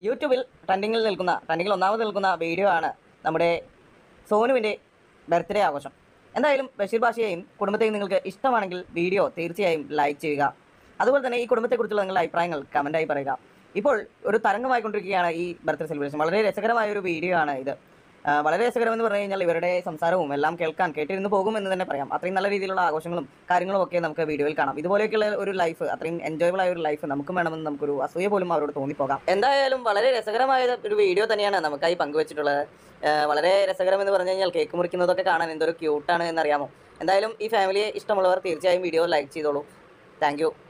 യൂട്യൂബിൽ ട്രെൻഡിങ്ങിൽ നിൽക്കുന്ന ട്രെൻഡിങ്ങിൽ ഒന്നാമത് നിൽക്കുന്ന വീഡിയോ ആണ് നമ്മുടെ സോനുവിൻ്റെ ബർത്ത്ഡേ ആഘോഷം എന്തായാലും ബഷീർ ഭാഷയെയും കുടുംബത്തെയും നിങ്ങൾക്ക് ഇഷ്ടമാണെങ്കിൽ വീഡിയോ തീർച്ചയായും ലൈക്ക് ചെയ്യുക അതുപോലെ തന്നെ ഈ കുടുംബത്തെക്കുറിച്ചുള്ള നിങ്ങളുടെ അഭിപ്രായങ്ങൾ കമൻറ്റായി പറയുക ഇപ്പോൾ ഒരു തരംഗമായിക്കൊണ്ടിരിക്കുകയാണ് ഈ ബർത്ത്ഡേ സെലിബ്രേഷൻ വളരെ രസകരമായ ഒരു വീഡിയോ ആണ് ഇത് ആ, വളരെ രസകരമെന്ന് പറഞ്ഞു കഴിഞ്ഞാൽ ഇവരുടെ സംസാരവും എല്ലാം കേൾക്കാൻ കേട്ടിരുന്ന് പോകുമെന്ന് തന്നെ പറയാം അത്രയും നല്ല രീതിയിലുള്ള ആഘോഷങ്ങളും കാര്യങ്ങളും ഒക്കെ നമുക്ക് വീഡിയോയിൽ കാണാം ഇതുപോലെയൊക്കെയുള്ള ഒരു ലൈഫ് അത്രയും എൻജോയബിൾ ആയ ഒരു ലൈഫ് നമുക്കും വേണമെന്ന് നമുക്കൊരു അസൂയ പോലും അവരോട് തോന്നിപ്പോകാം എന്തായാലും വളരെ രസകരമായ ഒരു വീഡിയോ തന്നെയാണ് നമുക്കായി പങ്കുവച്ചിട്ടുള്ളത് ആ, വളരെ രസകരം എന്ന് പറഞ്ഞു കഴിഞ്ഞാൽ കേക്ക് മുറിക്കുന്നതൊക്കെ കാണാൻ എന്തൊരു ക്യൂട്ടാണ് എന്നറിയാമോ എന്തായാലും ഈ ഫാമിലിയെ ഇഷ്ടമുള്ളവർ തീർച്ചയായും വീഡിയോ ലൈക്ക് ചെയ്തോളൂ താങ്ക്